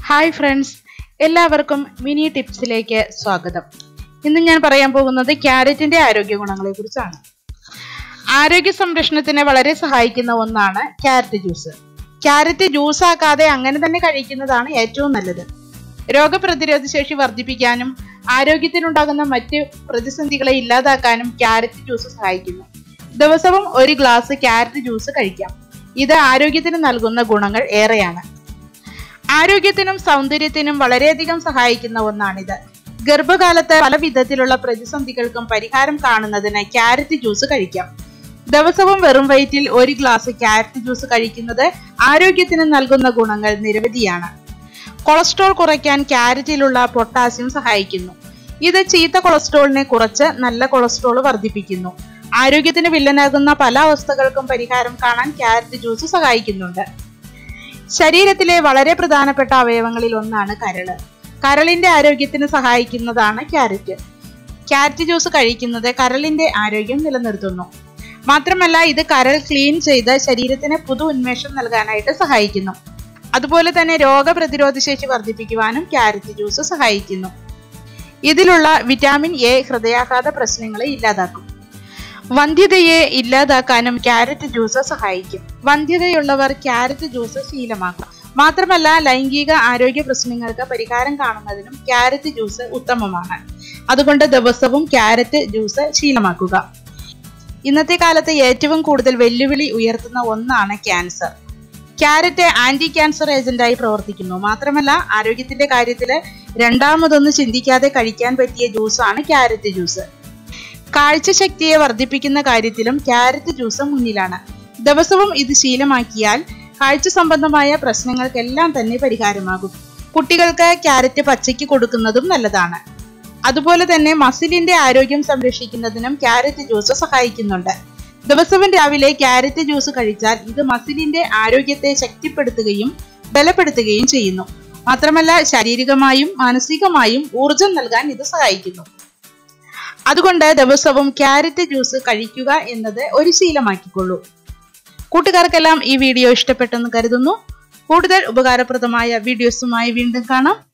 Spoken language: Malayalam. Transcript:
ഹായ് ഫ്രണ്ട്സ് എല്ലാവർക്കും മിനി ടിപ്സിലേക്ക് സ്വാഗതം ഇന്ന് ഞാൻ പറയാൻ പോകുന്നത് ക്യാരറ്റിന്റെ ആരോഗ്യ ഗുണങ്ങളെ കുറിച്ചാണ് ആരോഗ്യ സംരക്ഷണത്തിന് വളരെ സഹായിക്കുന്ന ഒന്നാണ് ക്യാരറ്റ് ജ്യൂസ് ക്യാരറ്റ് ജ്യൂസ് ആക്കാതെ അങ്ങനെ തന്നെ കഴിക്കുന്നതാണ് ഏറ്റവും നല്ലത് രോഗപ്രതിരോധ ശേഷി വർദ്ധിപ്പിക്കാനും ആരോഗ്യത്തിനുണ്ടാകുന്ന മറ്റ് പ്രതിസന്ധികളെ ഇല്ലാതാക്കാനും ക്യാരറ്റ് ജ്യൂസ് സഹായിക്കുന്നു ദിവസവും ഒരു ഗ്ലാസ് ക്യാരറ്റ് ജ്യൂസ് കഴിക്കാം ഇത് ആരോഗ്യത്തിന് നൽകുന്ന ഗുണങ്ങൾ ഏറെയാണ് ആരോഗ്യത്തിനും സൗന്ദര്യത്തിനും വളരെയധികം സഹായിക്കുന്ന ഒന്നാണിത് ഗർഭകാലത്ത് പല വിധത്തിലുള്ള പ്രതിസന്ധികൾക്കും പരിഹാരം കാണുന്നതിന് ക്യാരറ്റ് ജ്യൂസ് കഴിക്കാം ദിവസവും വെറും വയറ്റിൽ ഒരു ഗ്ലാസ് ക്യാരറ്റ് ജ്യൂസ് കഴിക്കുന്നത് ആരോഗ്യത്തിന് നൽകുന്ന ഗുണങ്ങൾ നിരവധിയാണ് കൊളസ്ട്രോൾ കുറയ്ക്കാൻ ക്യാരറ്റിലുള്ള പൊട്ടാസ്യം സഹായിക്കുന്നു ഇത് ചീത്ത കൊളസ്ട്രോളിനെ കുറച്ച് നല്ല കൊളസ്ട്രോൾ വർദ്ധിപ്പിക്കുന്നു ആരോഗ്യത്തിന് വില്ലനാകുന്ന പല അവസ്ഥകൾക്കും പരിഹാരം കാണാൻ ക്യാരറ്റ് ജ്യൂസ് സഹായിക്കുന്നുണ്ട് ശരീരത്തിലെ വളരെ പ്രധാനപ്പെട്ട അവയവങ്ങളിൽ ഒന്നാണ് കരള് കരളിന്റെ ആരോഗ്യത്തിന് സഹായിക്കുന്നതാണ് ക്യാരറ്റ് ക്യാരറ്റ് ജ്യൂസ് കഴിക്കുന്നത് കരളിന്റെ ആരോഗ്യം നിലനിർത്തുന്നു മാത്രമല്ല ഇത് കരൾ ക്ലീൻ ചെയ്ത് ശരീരത്തിന് പുതു ഉന്മേഷം നൽകാനായിട്ട് സഹായിക്കുന്നു അതുപോലെ തന്നെ രോഗപ്രതിരോധ ശേഷി വർദ്ധിപ്പിക്കുവാനും ക്യാരറ്റ് ജ്യൂസ് സഹായിക്കുന്നു ഇതിലുള്ള വിറ്റാമിൻ എ ഹൃദയാഘാത പ്രശ്നങ്ങളെ ഇല്ലാതാക്കും വന്ധ്യതയെ ഇല്ലാതാക്കാനും ക്യാരറ്റ് ജ്യൂസ് സഹായിക്കും വന്ധ്യതയുള്ളവർ ക്യാരറ്റ് ജ്യൂസ് ശീലമാക്കും മാത്രമല്ല ലൈംഗിക ആരോഗ്യ പ്രശ്നങ്ങൾക്ക് പരിഹാരം കാണുന്നതിനും ക്യാരറ്റ് ജ്യൂസ് ഉത്തമമാണ് അതുകൊണ്ട് ദിവസവും ക്യാരറ്റ് ജ്യൂസ് ശീലമാക്കുക ഇന്നത്തെ കാലത്ത് ഏറ്റവും കൂടുതൽ വെല്ലുവിളി ഉയർത്തുന്ന ഒന്നാണ് ക്യാൻസർ ക്യാരറ്റ് ആന്റി ക്യാൻസർ ഏജന്റായി പ്രവർത്തിക്കുന്നു മാത്രമല്ല ആരോഗ്യത്തിന്റെ കാര്യത്തിൽ രണ്ടാമതൊന്ന് ചിന്തിക്കാതെ കഴിക്കാൻ പറ്റിയ ജ്യൂസാണ് ക്യാരറ്റ് ജ്യൂസ് കാഴ്ചശക്തിയെ വർദ്ധിപ്പിക്കുന്ന കാര്യത്തിലും ക്യാരറ്റ് ജ്യൂസ് മുന്നിലാണ് ദിവസവും ഇത് ശീലമാക്കിയാൽ കാഴ്ച സംബന്ധമായ പ്രശ്നങ്ങൾക്കെല്ലാം തന്നെ പരിഹാരമാകും കുട്ടികൾക്ക് ക്യാരറ്റ് പച്ചയ്ക്ക് കൊടുക്കുന്നതും നല്ലതാണ് അതുപോലെ തന്നെ മസിലിന്റെ ആരോഗ്യം സംരക്ഷിക്കുന്നതിനും ക്യാരറ്റ് ജ്യൂസ് സഹായിക്കുന്നുണ്ട് ദിവസവും രാവിലെ ക്യാരറ്റ് ജ്യൂസ് കഴിച്ചാൽ ഇത് മസിലിന്റെ ആരോഗ്യത്തെ ശക്തിപ്പെടുത്തുകയും ബലപ്പെടുത്തുകയും ചെയ്യുന്നു മാത്രമല്ല ശാരീരികമായും മാനസികമായും ഊർജം നൽകാൻ ഇത് സഹായിക്കുന്നു അതുകൊണ്ട് ദിവസവും ക്യാരറ്റ് ജ്യൂസ് കഴിക്കുക എന്നത് ഒരു ശീലമാക്കിക്കൊള്ളൂ കൂട്ടുകാർക്കെല്ലാം ഈ വീഡിയോ ഇഷ്ടപ്പെട്ടെന്ന് കരുതുന്നു കൂടുതൽ ഉപകാരപ്രദമായ വീഡിയോസുമായി വീണ്ടും കാണാം